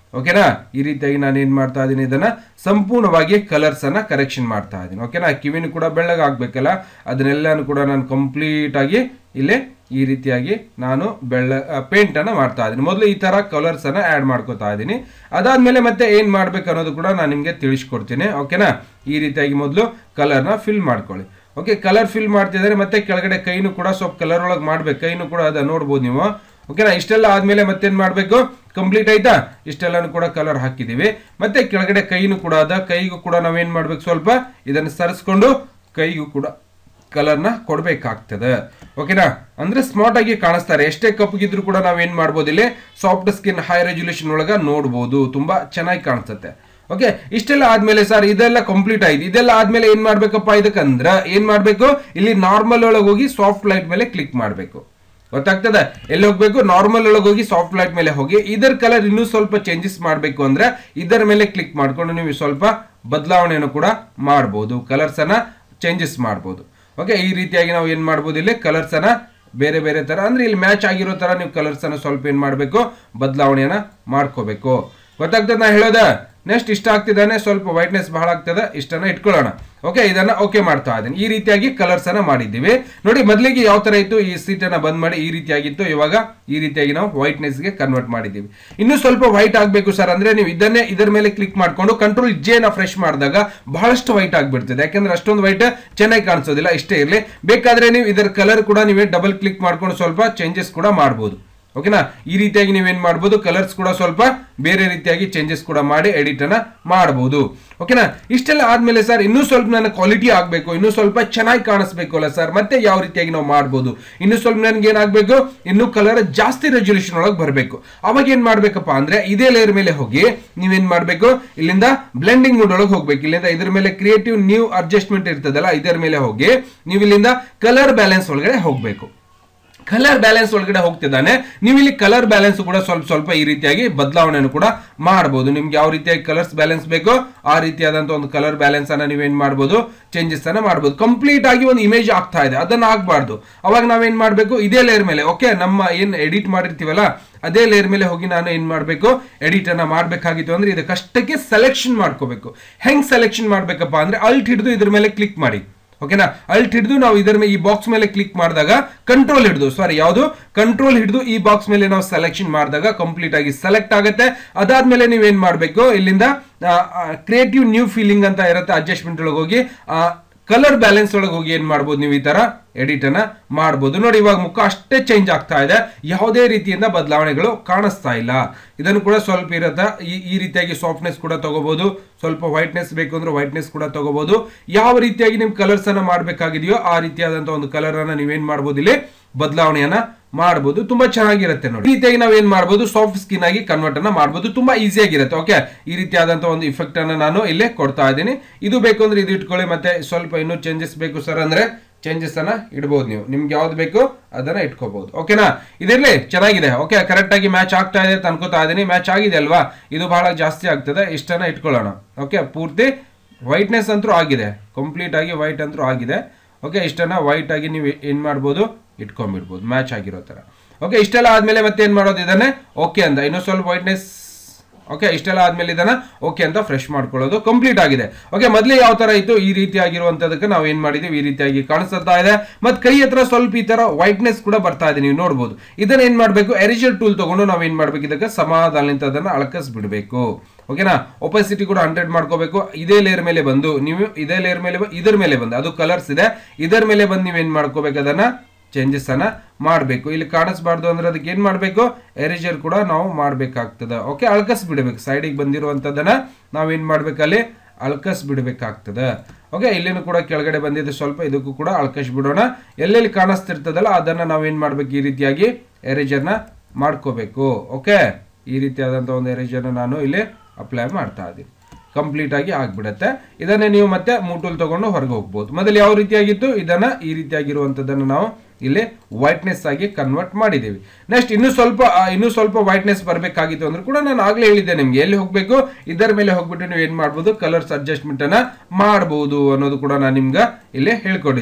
ಓಕೆನಾ ಈ ರೀತಿಯಾಗಿ ನಾನು ಏನ್ ಮಾಡ್ತಾ ಇದ್ದೀನಿ ಇದನ್ನ ಸಂಪೂರ್ಣವಾಗಿ ಕಲರ್ಸ್ ಅನ್ನ ಕರೆಕ್ಷನ್ ಮಾಡ್ತಾ ಇದ್ದೀನಿ ಓಕೆನಾ ಕಿವಿನೂ ಕೂಡ ಬೆಳ್ಳಗೆ ಆಗ್ಬೇಕಲ್ಲ ಅದನ್ನೆಲ್ಲಾನು ಕೂಡ ನಾನು ಕಂಪ್ಲೀಟ್ ಆಗಿ ಇಲ್ಲೇ ಈ ರೀತಿಯಾಗಿ ನಾನು ಬೆಳ್ಳ ಪೇಂಟ್ ಅನ್ನ ಮಾಡ್ತಾ ಇದ್ದೀನಿ ಮೊದಲು ಈ ತರ ಕಲರ್ಸ್ ಅನ್ನ ಆಡ್ ಮಾಡ್ಕೋತಾ ಇದ್ದೀನಿ ಅದಾದ್ಮೇಲೆ ಮತ್ತೆ ಏನ್ ಮಾಡ್ಬೇಕು ಅನ್ನೋದು ಕೂಡ ನಾನು ನಿಮ್ಗೆ ತಿಳಿಸ್ಕೊಡ್ತೀನಿ ಓಕೆನಾ ಈ ರೀತಿಯಾಗಿ ಮೊದಲು ಕಲರ್ನ ಫಿಲ್ ಮಾಡ್ಕೊಳ್ಳಿ ಓಕೆ ಕಲರ್ ಫಿಲ್ ಮಾಡ್ತಿದ್ದಾರೆ ಮತ್ತೆ ಕೆಳಗಡೆ ಕೈನು ಕೂಡ ಸ್ವಲ್ಪ ಕಲರ್ ಒಳಗೆ ಮಾಡ್ಬೇಕು ಕೈನು ಕೂಡ ಅದ ನೋಡ್ಬೋದು ನೀವು ಓಕೆನಾ ಇಷ್ಟೆಲ್ಲ ಆದ್ಮೇಲೆ ಮತ್ತೇನ್ ಮಾಡ್ಬೇಕು ಕಂಪ್ಲೀಟ್ ಆಯ್ತಾ ಇಷ್ಟೆಲ್ಲಾನು ಕೂಡ ಕಲರ್ ಹಾಕಿದೀವಿ ಮತ್ತೆ ಕೆಳಗಡೆ ಕೈನು ಕೂಡ ಅದ ಕೈಗೂ ಕೂಡ ನಾವೇನ್ ಮಾಡ್ಬೇಕು ಸ್ವಲ್ಪ ಇದನ್ನ ಸರಿಸ್ಕೊಂಡು ಕೈಗೂ ಕೂಡ ಕಲರ್ನ ಕೊಡ್ಬೇಕಾಗ್ತದೆ ಓಕೆನಾ ಅಂದ್ರೆ ಸ್ಮಾರ್ಟ್ ಆಗಿ ಕಾಣಿಸ್ತಾರೆ ಎಷ್ಟೇ ಕಪ್ಪಗಿದ್ರು ಕೂಡ ನಾವೇನ್ ಮಾಡ್ಬೋದು ಇಲ್ಲಿ ಸಾಫ್ಟ್ ಸ್ಕಿನ್ ಹೈ ರೆಜುಲೇಷನ್ ಒಳಗ ನೋಡ್ಬೋದು ತುಂಬಾ ಚೆನ್ನಾಗಿ ಕಾಣಿಸುತ್ತೆ ಓಕೆ ಇಷ್ಟೆಲ್ಲ ಆದ್ಮೇಲೆ ಸರ್ ಇದೆಲ್ಲ ಕಂಪ್ಲೀಟ್ ಆಯ್ತು ಇದೆಲ್ಲ ಆದ್ಮೇಲೆ ಏನ್ ಮಾಡ್ಬೇಕಪ್ಪ ಇದಕ್ಕಂದ್ರ ಏನ್ ಮಾಡ್ಬೇಕು ಇಲ್ಲಿ ನಾರ್ಮಲ್ ಒಳಗೆ ಹೋಗಿ ಸಾಫ್ಟ್ ಲೈಟ್ ಮೇಲೆ ಕ್ಲಿಕ್ ಮಾಡ್ಬೇಕು ಗೊತ್ತಾಗ್ತದೆ ಎಲ್ಲಿ ಹೋಗ್ಬೇಕು ನಾರ್ಮಲ್ ಒಳಗೆ ಹೋಗಿ ಸಾಫ್ಟ್ ಲೈಟ್ ಮೇಲೆ ಹೋಗಿ ಇದರ ಕಲರ್ ಇನ್ನೂ ಸ್ವಲ್ಪ ಚೇಂಜಸ್ ಮಾಡಬೇಕು ಅಂದ್ರೆ ಇದರ ಮೇಲೆ ಕ್ಲಿಕ್ ಮಾಡ್ಕೊಂಡು ನೀವು ಸ್ವಲ್ಪ ಬದಲಾವಣೆಯನ್ನು ಕೂಡ ಮಾಡ್ಬೋದು ಕಲರ್ಸ್ ಅನ್ನ ಚೇಂಜಸ್ ಮಾಡ್ಬೋದು ಓಕೆ ಈ ರೀತಿಯಾಗಿ ನಾವು ಏನ್ ಮಾಡ್ಬೋದು ಇಲ್ಲಿ ಕಲರ್ಸ್ ಅನ್ನ ಬೇರೆ ಬೇರೆ ತರ ಅಂದ್ರೆ ಇಲ್ಲಿ ಮ್ಯಾಚ್ ಆಗಿರೋ ತರ ನೀವು ಕಲರ್ಸ್ ಅನ್ನ ಸ್ವಲ್ಪ ಏನ್ ಮಾಡ್ಬೇಕು ಬದಲಾವಣೆಯನ್ನ ಮಾಡ್ಕೋಬೇಕು ಗೊತ್ತಾಗ್ತದೆ ನಾ ಹೇಳೋದ ನೆಕ್ಸ್ಟ್ ಇಷ್ಟ ಆಗ್ತಿದ್ದಾನೆ ಸ್ವಲ್ಪ ವೈಟ್ನೆಸ್ ಬಹಳ ಆಗ್ತದೆ ಇಷ್ಟನ್ನ ಇಟ್ಕೊಳ್ಳೋಣ ಓಕೆ ಇದನ್ನ ಓಕೆ ಮಾಡ್ತಾ ಇದ್ದೀನಿ ಈ ರೀತಿಯಾಗಿ ಕಲರ್ಸ್ ಅನ್ನ ಮಾಡಿದ್ದೀವಿ ನೋಡಿ ಮೊದಲಿಗೆ ಯಾವ ತರ ಇತ್ತು ಈ ಸೀಟ್ ಅನ್ನ ಬಂದ್ ಮಾಡಿ ಈ ರೀತಿಯಾಗಿತ್ತು ಇವಾಗ ಈ ರೀತಿಯಾಗಿ ನಾವು ವೈಟ್ನೆಸ್ ಗೆ ಕನ್ವರ್ಟ್ ಮಾಡಿದ್ದೀವಿ ಇನ್ನು ಸ್ವಲ್ಪ ವೈಟ್ ಆಗ್ಬೇಕು ಸರ್ ಅಂದ್ರೆ ನೀವು ಇದನ್ನೇ ಇದರ ಮೇಲೆ ಕ್ಲಿಕ್ ಮಾಡ್ಕೊಂಡು ಕಂಟ್ರೋಲ್ ಜೆ ನ ಫ್ರೆಶ್ ಮಾಡಿದಾಗ ಬಹಳಷ್ಟು ವೈಟ್ ಆಗ್ಬಿಡ್ತದೆ ಯಾಕಂದ್ರೆ ಅಷ್ಟೊಂದು ವೈಟ್ ಚೆನ್ನಾಗಿ ಕಾಣಿಸೋದಿಲ್ಲ ಇಷ್ಟೇ ಇರಲಿ ಬೇಕಾದ್ರೆ ನೀವು ಇದರ ಕಲರ್ ಕೂಡ ನೀವೇ ಡಬಲ್ ಕ್ಲಿಕ್ ಮಾಡ್ಕೊಂಡು ಸ್ವಲ್ಪ ಚೇಂಜಸ್ ಕೂಡ ಮಾಡ್ಬೋದು ಓಕೆನಾ ಈ ರೀತಿಯಾಗಿ ನೀವೇನ್ ಮಾಡ್ಬೋದು ಕಲರ್ಸ್ ಕೂಡ ಸ್ವಲ್ಪ ಬೇರೆ ರೀತಿಯಾಗಿ ಚೇಂಜಸ್ ಕೂಡ ಮಾಡಿ ಎಡಿಟ್ ಅನ್ನ ಮಾಡಬಹುದು ಓಕೆನಾ ಇಷ್ಟೆಲ್ಲ ಆದ್ಮೇಲೆ ಸರ್ ಇನ್ನೂ ಸ್ವಲ್ಪ ನನ್ನ ಕ್ವಾಲಿಟಿ ಆಗ್ಬೇಕು ಇನ್ನೂ ಸ್ವಲ್ಪ ಚೆನ್ನಾಗಿ ಕಾಣಿಸ್ಬೇಕು ಅಲ್ಲ ಸರ್ ಮತ್ತೆ ಯಾವ ರೀತಿಯಾಗಿ ನಾವು ಮಾಡ್ಬೋದು ಇನ್ನೂ ಸ್ವಲ್ಪ ನನ್ಗೆ ಏನಾಗಬೇಕು ಇನ್ನೂ ಕಲರ್ ಜಾಸ್ತಿ ರೆಜುಲೇಷನ್ ಒಳಗೆ ಬರಬೇಕು ಅವಾಗ ಏನ್ ಮಾಡ್ಬೇಕಪ್ಪ ಅಂದ್ರೆ ಇದೇ ಲೇಯರ್ ಮೇಲೆ ಹೋಗಿ ನೀವೇನ್ ಮಾಡ್ಬೇಕು ಇಲ್ಲಿಂದ ಬ್ಲೆಂಡಿಂಗ್ ಮೂಡ್ ಒಳಗೆ ಹೋಗ್ಬೇಕು ಇಲ್ಲಿಂದ ಇದ್ರ ಮೇಲೆ ಕ್ರಿಯೇಟಿವ್ ನ್ಯೂ ಅಡ್ಜಸ್ಟ್ಮೆಂಟ್ ಇರ್ತದಲ್ಲ ಇದರ ಮೇಲೆ ಹೋಗಿ ನೀವು ಇಲ್ಲಿಂದ ಕಲರ್ ಬ್ಯಾಲೆನ್ಸ್ ಒಳಗಡೆ ಹೋಗ್ಬೇಕು ಕಲರ್ ಬ್ಯಾಲೆನ್ಸ್ ಒಳಗಡೆ ಹೋಗ್ತಿದ್ದಾನೆ ನೀವು ಇಲ್ಲಿ ಕಲರ್ ಬ್ಯಾಲೆನ್ಸ್ ಕೂಡ ಸ್ವಲ್ಪ ಸ್ವಲ್ಪ ಈ ರೀತಿಯಾಗಿ ಬದಲಾವಣೆಯನ್ನು ಕೂಡ ಮಾಡಬಹುದು ನಿಮ್ಗೆ ಯಾವ ರೀತಿಯಾಗಿ ಕಲರ್ಸ್ ಬ್ಯಾಲೆನ್ಸ್ ಬೇಕೋ ಆ ರೀತಿಯಾದಂತ ಒಂದು ಕಲರ್ ಬ್ಯಾಲೆನ್ಸ್ ಅನ್ನ ನೀವೇನ್ ಮಾಡಬಹುದು ಚೇಂಜಸ್ ಅನ್ನ ಮಾಡಬಹುದು ಕಂಪ್ಲೀಟ್ ಆಗಿ ಒಂದು ಇಮೇಜ್ ಆಗ್ತಾ ಇದೆ ಅದನ್ನ ಆಗ್ಬಾರ್ದು ಅವಾಗ ನಾವೇನ್ ಮಾಡ್ಬೇಕು ಇದೇ ಲೇಯರ್ ಮೇಲೆ ಓಕೆ ನಮ್ಮ ಏನ್ ಎಡಿಟ್ ಮಾಡಿರ್ತೀವಲ್ಲ ಅದೇ ಲೇಯರ್ ಮೇಲೆ ಹೋಗಿ ನಾನು ಏನ್ ಮಾಡ್ಬೇಕು ಎಡಿಟ್ ಅನ್ನ ಮಾಡ್ಬೇಕಾಗಿತ್ತು ಅಂದ್ರೆ ಇದಕ್ಕಷ್ಟಕ್ಕೆ ಸೆಲೆಕ್ಷನ್ ಮಾಡ್ಕೋಬೇಕು ಹೆಂಗ್ ಸೆಲೆಕ್ಷನ್ ಮಾಡ್ಬೇಕಪ್ಪ ಅಂದ್ರೆ ಅಲ್ಟ್ ಹಿಡಿದು ಇದ್ರ ಮೇಲೆ ಕ್ಲಿಕ್ ಮಾಡಿ ಓಕೆನಾ ಅಲ್ಟ್ ಹಿಡಿದು ನಾವು ಇದರ ಮೇಲೆ ಈ ಬಾಕ್ಸ್ ಮೇಲೆ ಕ್ಲಿಕ್ ಮಾಡಿದಾಗ ಕಂಟ್ರೋಲ್ ಹಿಡಿದು ಸಾರಿ ಯಾವುದು ಕಂಟ್ರೋಲ್ ಹಿಡಿದು ಈ ಬಾಕ್ಸ್ ಮೇಲೆ ನಾವು ಸೆಲೆಕ್ಷನ್ ಮಾಡಿದಾಗ ಕಂಪ್ಲೀಟ್ ಆಗಿ ಸೆಲೆಕ್ಟ್ ಆಗುತ್ತೆ ಅದಾದ್ಮೇಲೆ ನೀವೇನ್ ಮಾಡಬೇಕು ಇಲ್ಲಿಂದ ಕ್ರಿಯೇಟಿವ್ ನ್ಯೂ ಫೀಲಿಂಗ್ ಅಂತ ಇರುತ್ತೆ ಅಡ್ಜಸ್ಟ್ಮೆಂಟ್ ಒಳಗೆ ಹೋಗಿ ಕಲರ್ ಬ್ಯಾಲೆನ್ಸ್ ಒಳಗೆ ಹೋಗಿ ಏನ್ ಮಾಡ್ಬೋದು ನೀವು ಈ ತರ ಎಡಿಟ್ ಅನ್ನ ಮಾಡ್ಬೋದು ನೋಡಿ ಇವಾಗ ಮುಖ ಅಷ್ಟೇ ಚೇಂಜ್ ಆಗ್ತಾ ಇದೆ ಯಾವುದೇ ರೀತಿಯಿಂದ ಬದಲಾವಣೆಗಳು ಕಾಣಿಸ್ತಾ ಇಲ್ಲ ಇದನ್ನು ಕೂಡ ಸ್ವಲ್ಪ ಇರುತ್ತೆ ಈ ಈ ರೀತಿಯಾಗಿ ಸಾಫ್ಟ್ನೆಸ್ ಕೂಡ ತಗೋಬಹುದು ಸ್ವಲ್ಪ ವೈಟ್ನೆಸ್ ಬೇಕು ಅಂದ್ರೆ ವೈಟ್ನೆಸ್ ಕೂಡ ತಗೋಬಹುದು ಯಾವ ರೀತಿಯಾಗಿ ನಿಮ್ ಕಲರ್ಸ್ ಅನ್ನ ಮಾಡ್ಬೇಕಾಗಿದೆಯೋ ಆ ರೀತಿಯಾದಂತಹ ಒಂದು ಕಲರ್ ಅನ್ನ ನೀವೇನ್ ಮಾಡ್ಬೋದು ಇಲ್ಲಿ ಬದಲಾವಣೆಯನ್ನ ಮಾಡಬಹುದು ತುಂಬಾ ಚೆನ್ನಾಗಿರುತ್ತೆ ನೋಡಿ ಈ ರೀತಿಯಾಗಿ ನಾವ್ ಏನ್ ಮಾಡಬಹುದು ಸಾಫ್ಟ್ ಸ್ಕಿನ್ ಆಗಿ ಕನ್ವರ್ಟ್ ಅನ್ನ ಮಾಡಬಹುದು ತುಂಬಾ ಈಸಿ ಆಗಿರುತ್ತೆ ಓಕೆ ಈ ರೀತಿಯಾದಂತ ಒಂದು ಇಫೆಕ್ಟ್ ಅನ್ನ ನಾನು ಇಲ್ಲೇ ಕೊಡ್ತಾ ಇದ್ದೀನಿ ಇದು ಬೇಕು ಅಂದ್ರೆ ಇದು ಇಟ್ಕೊಳ್ಳಿ ಮತ್ತೆ ಸ್ವಲ್ಪ ಇನ್ನೂ ಚೇಂಜಸ್ ಬೇಕು ಸರ್ ಅಂದ್ರೆ ಚೇಂಜಸ್ ಅನ್ನ ಇಡಬಹುದು ನೀವು ನಿಮ್ಗೆ ಯಾವ್ದು ಬೇಕು ಅದನ್ನ ಇಟ್ಕೋಬಹುದು ಓಕೆನಾ ಇದಿರ್ಲಿ ಚೆನ್ನಾಗಿದೆ ಓಕೆ ಕರೆಕ್ಟ್ ಆಗಿ ಮ್ಯಾಚ್ ಆಗ್ತಾ ಇದೆ ಅಂತ ಅನ್ಕೋತಾ ಇದೀನಿ ಮ್ಯಾಚ್ ಆಗಿದೆ ಅಲ್ವಾ ಇದು ಬಹಳ ಜಾಸ್ತಿ ಆಗ್ತದೆ ಇಷ್ಟನ್ನ ಇಟ್ಕೊಳ್ಳೋಣ ಓಕೆ ಪೂರ್ತಿ ವೈಟ್ನೆಸ್ ಅಂತೂ ಆಗಿದೆ ಕಂಪ್ಲೀಟ್ ಆಗಿ ವೈಟ್ ಅಂತೂ ಆಗಿದೆ ಓಕೆ ಇಷ್ಟನ್ನ ವೈಟ್ ಆಗಿ ನೀವು ಏನ್ ಮಾಡ್ಬೋದು ಇಟ್ಕೊಂಡ್ಬಿಡ್ಬೋದು ಮ್ಯಾಚ್ ಆಗಿರೋ ತರ ಓಕೆ ಇಷ್ಟೆಲ್ಲ ಆದ್ಮೇಲೆ ಮತ್ತೆ ಏನ್ ಮಾಡೋದು ಇದನ್ನೇ ಓಕೆ ಅಂತ ಇನ್ನೂ ಸ್ವಲ್ಪ ವೈಟ್ನೆಸ್ ಓಕೆ ಇಷ್ಟೆಲ್ಲ ಆದ್ಮೇಲೆ ಇದನ್ನ ಓಕೆ ಅಂತ ಫ್ರೆಶ್ ಮಾಡ್ಕೊಳ್ಳೋದು ಕಂಪ್ಲೀಟ್ ಆಗಿದೆ ಓಕೆ ಮೊದಲೇ ಯಾವ ತರ ಇತ್ತು ಈ ರೀತಿ ಆಗಿರುವಂತದಕ್ಕೆ ನಾವು ಏನ್ ಮಾಡಿದೀವಿ ಈ ರೀತಿಯಾಗಿ ಕಾಣಿಸ್ತಾ ಇದೆ ಮತ್ತೆ ಕೈ ಹತ್ರ ಸ್ವಲ್ಪ ಈ ತರ ವೈಟ್ನೆಸ್ ಕೂಡ ಬರ್ತಾ ಇದೆ ನೀವು ನೋಡಬಹುದು ಇದನ್ನ ಏನ್ ಮಾಡ್ಬೇಕು ಎರಿಜರ್ ಟೂಲ್ ತಗೊಂಡು ನಾವು ಏನ್ ಮಾಡ್ಬೇಕು ಇದಕ್ಕೆ ಸಮಾಧಾನದಿಂದ ಅದನ್ನ ಅಳಕಸ್ ಬಿಡಬೇಕು ಓಕೆನಾ ಒಪಸಿಟಿ ಕೂಡ ಹಂಡ್ರೆಡ್ ಮಾಡ್ಕೋಬೇಕು ಇದೇ ಲೇಯರ್ ಮೇಲೆ ಬಂದು ನೀವು ಇದೇ ಲೇಯರ್ ಮೇಲೆ ಬ- ಇದರ ಮೇಲೆ ಬಂದು ಅದು ಕಲರ್ಸ್ ಇದೆ ಇದರ ಮೇಲೆ ಬಂದು ನೀವೇನ್ ಮಾಡ್ಕೋಬೇಕು ಅದನ್ನ ಚೇಂಜಸ್ ಅನ್ನ ಮಾಡಬೇಕು ಇಲ್ಲಿ ಕಾಣಿಸ್ಬಾರ್ದು ಅಂದ್ರೆ ಅದಕ್ಕೆ ಏನ್ ಮಾಡಬೇಕು ಎರೇಜರ್ ಕೂಡ ನಾವು ಮಾಡ್ಬೇಕಾಗ್ತದೆ ಓಕೆ ಅಳ್ಕಸ್ ಬಿಡಬೇಕು ಸೈಡಿಗೆ ಬಂದಿರುವಂತದನ್ನ ನಾವೇನ್ ಮಾಡ್ಬೇಕು ಅಲ್ಲಿ ಅಳ್ಕಸ್ ಬಿಡಬೇಕಾಗ್ತದೆ ಓಕೆ ಇಲ್ಲಿನೂ ಕೂಡ ಕೆಳಗಡೆ ಬಂದಿದೆ ಸ್ವಲ್ಪ ಇದಕ್ಕೂ ಕೂಡ ಅಳ್ಕಸ್ ಬಿಡೋಣ ಎಲ್ಲೆಲ್ಲಿ ಕಾಣಿಸ್ತಿರ್ತದಲ್ಲ ಅದನ್ನ ನಾವೇನ್ ಮಾಡ್ಬೇಕು ಈ ರೀತಿಯಾಗಿ ಎರೇಜರ್ನ ಮಾಡ್ಕೋಬೇಕು ಓಕೆ ಈ ರೀತಿಯಾದಂಥ ಒಂದು ಎರೇಜರ್ನ ನಾನು ಇಲ್ಲಿ ಅಪ್ಲೈ ಮಾಡ್ತಾ ಇದ್ದೀನಿ ಕಂಪ್ಲೀಟ್ ಆಗಿ ಆಗ್ಬಿಡತ್ತೆ ಇದನ್ನೇ ನೀವು ಮತ್ತೆ ಮೂಟೂಲ್ ತಗೊಂಡು ಹೊರಗೆ ಹೋಗ್ಬೋದು ಮೊದಲು ಯಾವ ರೀತಿಯಾಗಿತ್ತು ಇದನ್ನ ಈ ರೀತಿಯಾಗಿರುವಂತದನ್ನು ನಾವು ಇಲ್ಲಿ ವೈಟ್ನೆಸ್ ಆಗಿ ಕನ್ವರ್ಟ್ ಮಾಡಿದ್ದೀವಿ ನೆಕ್ಸ್ಟ್ ಇನ್ನೂ ಸ್ವಲ್ಪ ಆ, ಇನ್ನೂ ಸ್ವಲ್ಪ ವೈಟ್ನೆಸ್ ಬರಬೇಕಾಗಿತ್ತು ಅಂದ್ರೆ ಕೂಡ ನಾನು ಆಗ್ಲೇ ಹೇಳಿದ್ದೆ ನಿಮ್ಗೆ ಎಲ್ಲಿ ಹೋಗ್ಬೇಕು ಇದರ ಮೇಲೆ ಹೋಗ್ಬಿಟ್ಟು ನೀವು ಏನ್ ಮಾಡ್ಬೋದು ಕಲರ್ಸ್ ಅಡ್ಜಸ್ಟ್ಮೆಂಟ್ ಅನ್ನ ಮಾಡಬಹುದು ಅನ್ನೋದು ಕೂಡ ನಾನು ನಿಮ್ಗೆ ಇಲ್ಲಿ ಹೇಳ್ಕೊಟ್ಟಿದ್ದೀನಿ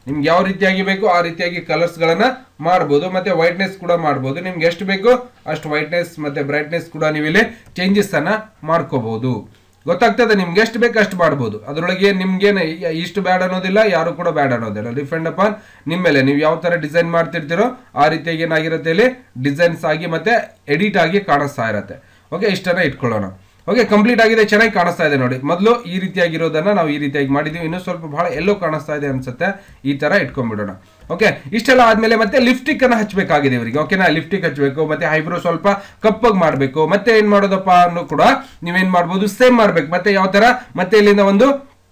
ನಿಮ್ಗೆ ಯಾವ ರೀತಿಯಾಗಿ ಬೇಕು ಆ ರೀತಿಯಾಗಿ ಕಲರ್ಸ್ ಗಳನ್ನ ಮಾಡ್ಬೋದು ಮತ್ತೆ ವೈಟ್ನೆಸ್ ಕೂಡ ಮಾಡ್ಬೋದು ನಿಮ್ಗೆ ಎಷ್ಟು ಬೇಕು ಅಷ್ಟು ವೈಟ್ನೆಸ್ ಮತ್ತೆ ಬ್ರೈಟ್ನೆಸ್ ಕೂಡ ನೀವು ಇಲ್ಲಿ ಚೇಂಜಸ್ ಅನ್ನ ಮಾಡ್ಕೋಬಹುದು ಗೊತ್ತಾಗ್ತದೆ ನಿಮ್ಗೆ ಎಷ್ಟು ಬೇಕು ಅಷ್ಟು ಮಾಡ್ಬೋದು ಅದರೊಳಗೆ ನಿಮ್ಗೇನು ಇಷ್ಟು ಬ್ಯಾಡ್ ಅನ್ನೋದಿಲ್ಲ ಯಾರು ಕೂಡ ಬ್ಯಾಡ್ ಅನ್ನೋದಿಲ್ಲ ಡಿಫೆಂಡ್ ಅಪಾನ್ ನಿಮ್ಮ ಮೇಲೆ ನೀವು ಯಾವ ತರ ಡಿಸೈನ್ ಮಾಡ್ತಿರ್ತೀರೋ ಆ ರೀತಿಯಾಗಿ ಏನಾಗಿರುತ್ತೆ ಇಲ್ಲಿ ಡಿಸೈನ್ಸ್ ಆಗಿ ಮತ್ತೆ ಎಡಿಟ್ ಆಗಿ ಕಾಣಿಸ್ತಾ ಇರತ್ತೆ ಓಕೆ ಇಷ್ಟನ್ನ ಇಟ್ಕೊಳ್ಳೋಣ ಓಕೆ ಕಂಪ್ಲೀಟ್ ಆಗಿದೆ ಚೆನ್ನಾಗಿ ಕಾಣಿಸ್ತಾ ಇದೆ ನೋಡಿ ಮೊದಲು ಈ ರೀತಿಯಾಗಿರೋದನ್ನ ನಾವು ಈ ರೀತಿಯಾಗಿ ಮಾಡಿದೀವಿ ಇನ್ನೂ ಸ್ವಲ್ಪ ಬಹಳ ಎಲ್ಲೋ ಕಾಣಿಸ್ತಾ ಇದೆ ಅನ್ಸುತ್ತೆ ಈ ತರ ಇಟ್ಕೊಂಡ್ಬಿಡೋಣ ಓಕೆ ಇಷ್ಟೆಲ್ಲ ಆದ್ಮೇಲೆ ಮತ್ತೆ ಲಿಫ್ಟಿಕ್ ಅನ್ನ ಹಚ್ಚಬೇಕಾಗಿದೆ ಇವರಿಗೆ ಓಕೆನಾ ಲಿಫ್ಟಿಕ್ ಹಚ್ಚಬೇಕು ಮತ್ತೆ ಐಬ್ರೋ ಸ್ವಲ್ಪ ಕಪ್ಪಗೆ ಮಾಡಬೇಕು ಮತ್ತೆ ಏನ್ ಮಾಡೋದಪ್ಪ ಅನ್ನೋ ಕೂಡ ನೀವೇನ್ ಮಾಡ್ಬೋದು ಸೇಮ್ ಮಾಡ್ಬೇಕು ಮತ್ತೆ ಯಾವ ತರ ಮತ್ತೆ ಇಲ್ಲಿಂದ ಒಂದು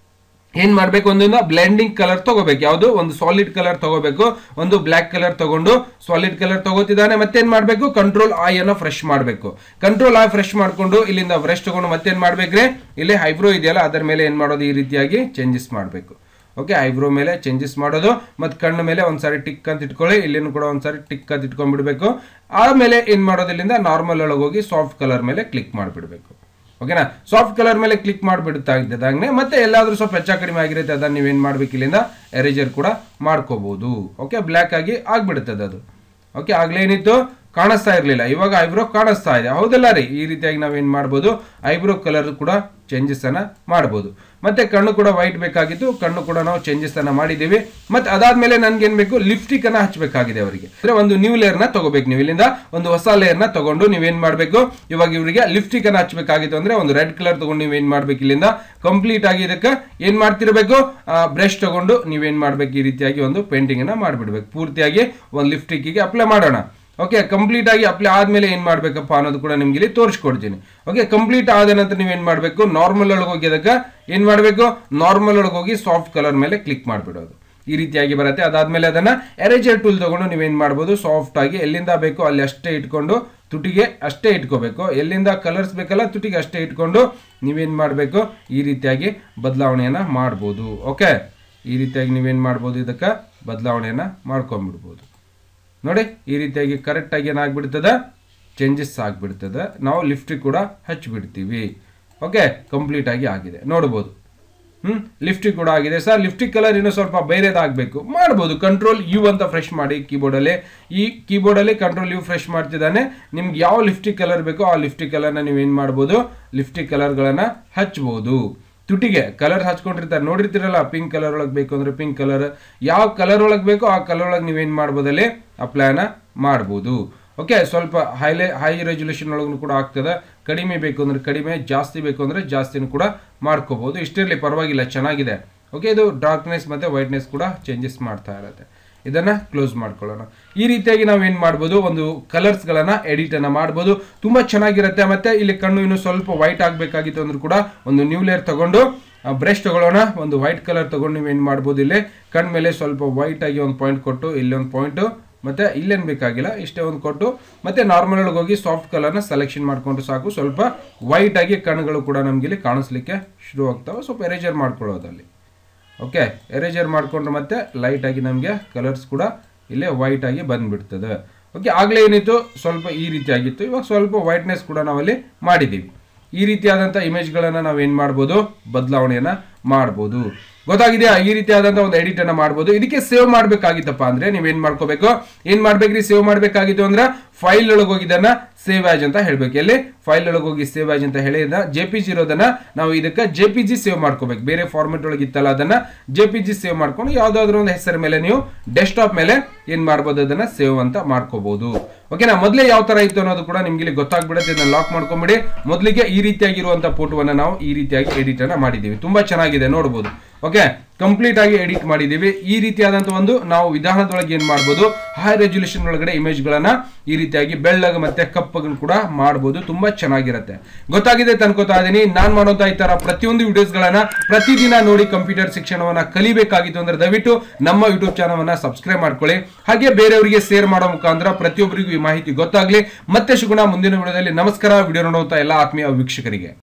ಏನ್ ಮಾಡ್ಬೇಕು ಒಂದೊಂದು ಬ್ಲೆಂಡಿಂಗ್ ಕಲರ್ ತಗೋಬೇಕು ಯಾವುದು ಒಂದು ಸಾಲಿಡ್ ಕಲರ್ ತಗೋಬೇಕು ಒಂದು ಬ್ಲಾಕ್ ಕಲರ್ ತಗೊಂಡು ಸಾಲಿಡ್ ಕಲರ್ ತಗೋತಿದ್ದಾನೆ ಮತ್ತೇನ್ ಮಾಡ್ಬೇಕು ಕಂಟ್ರೋಲ್ ಆಯ್ ಅನ್ನ ಫ್ರೆಶ್ ಮಾಡಬೇಕು ಕಂಟ್ರೋಲ್ ಆಯ್ ಫ್ರೆಶ್ ಮಾಡ್ಕೊಂಡು ಇಲ್ಲಿಂದ ಬ್ರಷ್ ತಗೊಂಡು ಮತ್ತೇನ್ ಮಾಡ್ಬೇಕ್ರಿ ಇಲ್ಲಿ ಐಬ್ರೋ ಇದೆಯಲ್ಲ ಅದರ ಮೇಲೆ ಏನ್ ಮಾಡೋದು ಈ ರೀತಿಯಾಗಿ ಚೇಂಜಸ್ ಮಾಡಬೇಕು ಓಕೆ ಐಬ್ರೋ ಮೇಲೆ ಚೇಂಜಸ್ ಮಾಡೋದು ಮತ್ತು ಕಣ್ಣು ಮೇಲೆ ಒಂದ್ಸಾರಿ ಟಿಕ್ ಅಂತ ಇಟ್ಕೊಳ್ಳಿ ಇಲ್ಲಿನೂ ಕೂಡ ಒಂದ್ಸಾರಿ ಟಿಕ್ ಅಂತ ಇಟ್ಕೊಂಡ್ಬಿಡ್ಬೇಕು ಆಮೇಲೆ ಏನ್ ಮಾಡೋದು ಇಲ್ಲಿಂದ ನಾರ್ಮಲ್ ಒಳಗೆ ಹೋಗಿ ಸಾಫ್ಟ್ ಕಲರ್ ಮೇಲೆ ಕ್ಲಿಕ್ ಮಾಡಿಬಿಡ್ಬೇಕು ಓಕೆನಾ ಸಾಫ್ಟ್ ಕಲರ್ ಮೇಲೆ ಕ್ಲಿಕ್ ಮಾಡಿಬಿಡ್ತಾ ಇದ್ದದಾಗನೆ ಮತ್ತೆ ಎಲ್ಲಾದ್ರೂ ಸ್ವಲ್ಪ ಹೆಚ್ಚ ಕಡಿಮೆ ಆಗಿರುತ್ತೆ ಅದನ್ನ ನೀವೇನ್ ಮಾಡ್ಬೇಕು ಇಲ್ಲಿಂದ ಎರೇಜರ್ ಕೂಡ ಮಾಡ್ಕೋಬಹುದು ಓಕೆ ಬ್ಲ್ಯಾಕ್ ಆಗಿ ಆಗ್ಬಿಡುತ್ತದೆ ಅದು ಓಕೆ ಆಗ್ಲೇನಿತ್ತು ಕಾಣಿಸ್ತಾ ಇರಲಿಲ್ಲ ಇವಾಗ ಐಬ್ರೋ ಕಾಣಿಸ್ತಾ ಇದೆ ಹೌದಲ್ಲ ರೀ ಈ ರೀತಿಯಾಗಿ ನಾವೇನ್ ಮಾಡ್ಬೋದು ಐಬ್ರೋ ಕಲರ್ ಕೂಡ ಚೇಂಜಸ್ ಅನ್ನ ಮಾಡ್ಬೋದು ಮತ್ತೆ ಕಣ್ಣು ಕೂಡ ವೈಟ್ ಬೇಕಾಗಿತ್ತು ಕಣ್ಣು ಕೂಡ ನಾವು ಚೇಂಜಸ್ ಅನ್ನ ಮಾಡಿದೀವಿ ಮತ್ತೆ ಅದಾದ್ಮೇಲೆ ನನ್ಗೆ ಏನ್ ಬೇಕು ಲಿಪ್ಸ್ಟಿಕ್ ಅನ್ನ ಹಚ್ಚಬೇಕಾಗಿದೆ ಅವರಿಗೆ ಅಂದ್ರೆ ಒಂದು ನ್ಯೂ ಲೇಯರ್ ನ ತಗೋಬೇಕು ನೀವು ಇಲ್ಲಿಂದ ಒಂದು ಹೊಸ ಲೇಯರ್ ನ ತಗೊಂಡು ನೀವೇನ್ ಮಾಡ್ಬೇಕು ಇವಾಗ ಇವರಿಗೆ ಲಿಪ್ಸ್ಟಿಕ್ ಅನ್ನ ಹಚ್ಚಬೇಕಾಗಿತ್ತು ಅಂದ್ರೆ ಒಂದು ರೆಡ್ ಕಲರ್ ತಗೊಂಡು ನೀವೇನ್ ಮಾಡ್ಬೇಕು ಇಲ್ಲಿಂದ ಕಂಪ್ಲೀಟ್ ಆಗಿ ಇದಕ್ಕೆ ಏನ್ ಮಾಡ್ತಿರ್ಬೇಕು ಬ್ರಷ್ ತಗೊಂಡು ನೀವೇನ್ ಮಾಡ್ಬೇಕು ಈ ರೀತಿಯಾಗಿ ಒಂದು ಪೇಂಟಿಂಗ್ ಅನ್ನ ಮಾಡ್ಬಿಡ್ಬೇಕು ಪೂರ್ತಿಯಾಗಿ ಒಂದು ಲಿಪ್ಸ್ಟಿಕ್ ಗೆ ಅಪ್ಲೈ ಮಾಡೋಣ ಓಕೆ ಕಂಪ್ಲೀಟ್ ಆಗಿ ಅಪ್ಲೈ ಆದ್ಮೇಲೆ ಏನ್ ಮಾಡ್ಬೇಕಪ್ಪ ಅನ್ನೋದು ಕೂಡ ನಿಮ್ಗೆ ಇಲ್ಲಿ ತೋರಿಸ್ಕೊಡ್ತೀನಿ ಓಕೆ ಕಂಪ್ಲೀಟ್ ಆದ ನಂತರ ನೀವೇನ್ ಮಾಡ್ಬೇಕು ನಾರ್ಮಲ್ ಒಳಗೆ ಹೋಗಿ ಅದಕ್ಕೆ ಏನ್ ಮಾಡ್ಬೇಕು ನಾರ್ಮಲ್ ಒಳಗೆ ಹೋಗಿ ಸಾಫ್ಟ್ ಕಲರ್ ಮೇಲೆ ಕ್ಲಿಕ್ ಮಾಡ್ಬಿಡೋದು ಈ ರೀತಿಯಾಗಿ ಬರುತ್ತೆ ಅದಾದ್ಮೇಲೆ ಅದನ್ನ ಎರೇಜರ್ ಟೂಲ್ ತಗೊಂಡು ನೀವೇನ್ ಮಾಡ್ಬೋದು ಸಾಫ್ಟ್ ಆಗಿ ಎಲ್ಲಿಂದ ಬೇಕು ಅಲ್ಲಿ ಅಷ್ಟೇ ಇಟ್ಕೊಂಡು ತುಟಿಗೆ ಅಷ್ಟೇ ಇಟ್ಕೋಬೇಕು ಎಲ್ಲಿಂದ ಕಲರ್ಸ್ ಬೇಕಲ್ಲ ತುಟಿಗೆ ಅಷ್ಟೇ ಇಟ್ಕೊಂಡು ನೀವೇನ್ ಮಾಡಬೇಕು ಈ ರೀತಿಯಾಗಿ ಬದಲಾವಣೆಯನ್ನ ಮಾಡ್ಬೋದು ಓಕೆ ಈ ರೀತಿಯಾಗಿ ನೀವೇನ್ ಮಾಡ್ಬೋದು ಇದಕ್ಕೆ ಬದಲಾವಣೆಯನ್ನ ಮಾಡ್ಕೊಂಡ್ಬಿಡ್ಬೋದು ನೋಡಿ ಈ ರೀತಿಯಾಗಿ ಕರೆಕ್ಟಾಗಿ ಏನಾಗ್ಬಿಡ್ತದೆ ಚೇಂಜಸ್ ಆಗಿಬಿಡ್ತದೆ ನಾವು ಲಿಫ್ಟಿಗೆ ಕೂಡ ಹಚ್ಚಿಬಿಡ್ತೀವಿ ಓಕೆ ಕಂಪ್ಲೀಟ್ ಆಗಿ ಆಗಿದೆ ನೋಡ್ಬೋದು ಹ್ಮ್ ಲಿಫ್ಟಿಕ್ ಕೂಡ ಆಗಿದೆ ಸರ್ ಲಿಫ್ಟಿಕ್ ಕಲರ್ ಇನ್ನೂ ಸ್ವಲ್ಪ ಬೇರೆದಾಗಬೇಕು ಮಾಡ್ಬೋದು ಕಂಟ್ರೋಲ್ ಯು ಅಂತ ಫ್ರೆಶ್ ಮಾಡಿ ಕೀಬೋರ್ಡಲ್ಲಿ ಈ ಕೀಬೋರ್ಡಲ್ಲಿ ಕಂಟ್ರೋಲ್ ಯು ಫ್ರೆಶ್ ಮಾಡ್ತಿದ್ದಾನೆ ನಿಮ್ಗೆ ಯಾವ ಲಿಫ್ಟಿಕ್ ಕಲರ್ ಬೇಕೋ ಆ ಲಿಫ್ಟಿಕ್ ಕಲರ್ನ ನೀವೇನು ಮಾಡ್ಬೋದು ಲಿಫ್ಟಿಕ್ ಕಲರ್ಗಳನ್ನು ಹಚ್ಬೋದು ತುಟಿಗೆ ಕಲರ್ ಹಚ್ಕೊಂಡಿರ್ತಾರೆ ನೋಡಿರ್ತೀರಲ್ಲ ಪಿಂಕ್ ಕಲರ್ ಒಳಗೆ ಬೇಕು ಅಂದ್ರೆ ಪಿಂಕ್ ಕಲರ್ ಯಾವ ಕಲರ್ ಒಳಗೆ ಬೇಕೋ ಆ ಕಲರ್ ಒಳಗೆ ನೀವೇನು ಮಾಡ್ಬೋದಲ್ಲಿ ಅಪ್ಲೈನ ಮಾಡ್ಬೋದು ಓಕೆ ಸ್ವಲ್ಪ ಹೈಲೈ ಹೈ ರೆಜುಲೇಷನ್ ಒಳಗೂ ಕೂಡ ಆಗ್ತದೆ ಕಡಿಮೆ ಬೇಕು ಅಂದ್ರೆ ಕಡಿಮೆ ಜಾಸ್ತಿ ಬೇಕು ಅಂದ್ರೆ ಜಾಸ್ತಿನೂ ಕೂಡ ಮಾಡ್ಕೋಬಹುದು ಇಷ್ಟಿರಲಿ ಪರವಾಗಿಲ್ಲ ಚೆನ್ನಾಗಿದೆ ಓಕೆ ಇದು ಡಾರ್ಕ್ನೆಸ್ ಮತ್ತೆ ವೈಟ್ನೆಸ್ ಕೂಡ ಚೇಂಜಸ್ ಮಾಡ್ತಾ ಇರುತ್ತೆ ಇದನ್ನ ಕ್ಲೋಸ್ ಮಾಡ್ಕೊಳ್ಳೋಣ ಈ ರೀತಿಯಾಗಿ ನಾವು ಏನ್ ಮಾಡ್ಬೋದು ಒಂದು ಕಲರ್ಸ್ ಗಳನ್ನ ಎಡಿಟ್ ಅನ್ನ ಮಾಡ್ಬೋದು ತುಂಬಾ ಚೆನ್ನಾಗಿರುತ್ತೆ ಮತ್ತೆ ಇಲ್ಲಿ ಕಣ್ಣು ಇನ್ನು ಸ್ವಲ್ಪ ವೈಟ್ ಆಗ್ಬೇಕಾಗಿತ್ತು ಅಂದ್ರೂ ಕೂಡ ಒಂದು ನ್ಯೂ ಲೇಯರ್ ತಗೊಂಡು ಬ್ರಷ್ ತಗೊಳ್ಳೋಣ ಒಂದು ವೈಟ್ ಕಲರ್ ತಗೊಂಡು ನೀವು ಏನ್ ಮಾಡ್ಬೋದು ಇಲ್ಲಿ ಕಣ್ ಮೇಲೆ ಸ್ವಲ್ಪ ವೈಟ್ ಆಗಿ ಒಂದು ಪಾಯಿಂಟ್ ಕೊಟ್ಟು ಇಲ್ಲಿ ಒಂದು ಪಾಯಿಂಟ್ ಮತ್ತೆ ಇಲ್ಲೇನು ಬೇಕಾಗಿಲ್ಲ ಇಷ್ಟೇ ಒಂದು ಕೊಟ್ಟು ಮತ್ತೆ ನಾರ್ಮಲ್ ಒಳಗೆ ಹೋಗಿ ಸಾಫ್ಟ್ ಕಲರ್ನ ಸೆಲೆಕ್ಷನ್ ಮಾಡ್ಕೊಂಡು ಸಾಕು ಸ್ವಲ್ಪ ವೈಟ್ ಆಗಿ ಕಣ್ಗಳು ಕೂಡ ನಮ್ಗೆ ಇಲ್ಲಿ ಕಾಣಿಸ್ಲಿಕ್ಕೆ ಶುರು ಆಗ್ತಾವೆ ಸ್ವಲ್ಪ ಎರೇಜರ್ ಮಾಡ್ಕೊಳ್ಳೋದು ಅಲ್ಲಿ ಓಕೆ ಎರೇಜರ್ ಮಾಡಿಕೊಂಡ್ರೆ ಮತ್ತೆ ಲೈಟ್ ಆಗಿ ನಮಗೆ ಕಲರ್ಸ್ ಕೂಡ ಇಲ್ಲೇ ವೈಟ್ ಆಗಿ ಬಂದ್ಬಿಡ್ತದೆ ಓಕೆ ಆಗಲೇ ಏನಿತ್ತು ಸ್ವಲ್ಪ ಈ ರೀತಿ ಆಗಿತ್ತು ಇವಾಗ ಸ್ವಲ್ಪ ವೈಟ್ನೆಸ್ ಕೂಡ ನಾವಲ್ಲಿ ಮಾಡಿದ್ದೀವಿ ಈ ರೀತಿಯಾದಂಥ ಇಮೇಜ್ಗಳನ್ನು ನಾವು ಏನು ಮಾಡ್ಬೋದು ಬದಲಾವಣೆಯನ್ನ ಮಾಡ್ಬೋದು ಗೊತ್ತಾಗಿದೆಯಾ ಈ ರೀತಿಯಾದಂಥ ಒಂದು ಎಡಿಟ್ ಅನ್ನ ಮಾಡ್ಬೋದು ಇದಕ್ಕೆ ಸೇವ್ ಮಾಡ್ಬೇಕಾಗಿತ್ತಪ್ಪ ಅಂದ್ರೆ ನೀವೇನ್ ಮಾಡ್ಕೋಬೇಕು ಏನ್ ಮಾಡ್ಬೇಕ್ರಿ ಸೇವ್ ಮಾಡ್ಬೇಕಾಗಿತ್ತು ಅಂದ್ರೆ ಫೈಲ್ ಒಳಗೆ ಹೋಗಿದ್ದನ್ನ ಸೇವ್ ಆಜ್ ಅಂತ ಹೇಳ್ಬೇಕು ಎಲ್ಲಿ ಫೈಲ್ ಒಳಗೆ ಹೋಗಿ ಸೇವ್ ಆಜ್ ಅಂತ ಹೇಳಿದ ಜೆ ಪಿ ಜಿ ಇರೋದನ್ನ ನಾವು ಇದಕ್ಕೆ ಜೆ ಪಿ ಜಿ ಸೇವ್ ಮಾಡ್ಕೋಬೇಕು ಬೇರೆ ಫಾರ್ಮೆಟ್ ಒಳಗೆ ಇತ್ತಲ್ಲ ಅದನ್ನ ಜೆ ಪಿ ಜಿ ಸೇವ್ ಮಾಡ್ಕೊಂಡು ಯಾವ್ದಾದ್ರು ಒಂದು ಹೆಸರ ಮೇಲೆ ನೀವು ಡೆಸ್ಕ್ಟಾಪ್ ಮೇಲೆ ಏನ್ ಮಾಡ್ಬೋದು ಅದನ್ನ ಸೇವ್ ಅಂತ ಮಾಡ್ಕೋಬಹುದು ಓಕೆನಾ ಮೊದಲೇ ಯಾವ ತರ ಇತ್ತು ಅನ್ನೋದು ಕೂಡ ನಿಮ್ಗೆ ಇಲ್ಲಿ ಗೊತ್ತಾಗ್ಬಿಡುತ್ತೆ ಇದನ್ನ ಲಾಕ್ ಮಾಡ್ಕೊಂಬಿಡಿ ಮೊದಲಿಗೆ ಈ ರೀತಿಯಾಗಿರುವಂತ ಫೋಟೋವನ್ನ ನಾವು ಈ ರೀತಿಯಾಗಿ ಎಡಿಟ್ ಅನ್ನ ಮಾಡಿದ್ದೀವಿ ತುಂಬಾ ಚೆನ್ನಾಗಿದೆ ನೋಡ್ಬೋದು ಓಕೆ ಕಂಪ್ಲೀಟ್ ಆಗಿ ಎಡಿಟ್ ಮಾಡಿದ್ದೀವಿ ಈ ರೀತಿಯಾದಂತ ಒಂದು ನಾವು ವಿಧಾನದೊಳಗೆ ಏನ್ ಮಾಡ್ಬೋದು ಹೈ ರೆಜುಲೇಷನ್ ಒಳಗಡೆ ಇಮೇಜ್ ಗಳನ್ನ ಈ ರೀತಿಯಾಗಿ ಬೆಳ್ಳಗ ಮತ್ತೆ ಕಪ್ಪಗನ್ ಕೂಡ ಮಾಡ್ಬೋದು ತುಂಬಾ ಚೆನ್ನಾಗಿರುತ್ತೆ ಗೊತ್ತಾಗಿದೆ ತನ್ಕೋತಾ ಇದೀನಿ ನಾನ್ ಮಾಡೋತಾ ಈ ತರ ಪ್ರತಿಯೊಂದು ವಿಡಿಯೋಸ್ ಗಳನ್ನ ಪ್ರತಿದಿನ ನೋಡಿ ಕಂಪ್ಯೂಟರ್ ಶಿಕ್ಷಣವನ್ನ ಕಲಿಬೇಕಾಗಿತ್ತು ಅಂದ್ರೆ ದಯವಿಟ್ಟು ನಮ್ಮ ಯೂಟ್ಯೂಬ್ ಚಾನಲ್ ಸಬ್ಸ್ಕ್ರೈಬ್ ಮಾಡ್ಕೊಳ್ಳಿ ಹಾಗೆ ಬೇರೆಯವರಿಗೆ ಶೇರ್ ಮಾಡೋ ಮುಖಾಂತರ ಪ್ರತಿಯೊಬ್ಬರಿಗೂ ಈ ಮಾಹಿತಿ ಗೊತ್ತಾಗ್ಲಿ ಮತ್ತೆ ಸಿಗೋಣ ಮುಂದಿನ ವಿಡಿಯೋದಲ್ಲಿ ನಮಸ್ಕಾರ ವಿಡಿಯೋ ನೋಡುವಂತ ಎಲ್ಲ ಆತ್ಮೀಯ ವೀಕ್ಷಕರಿಗೆ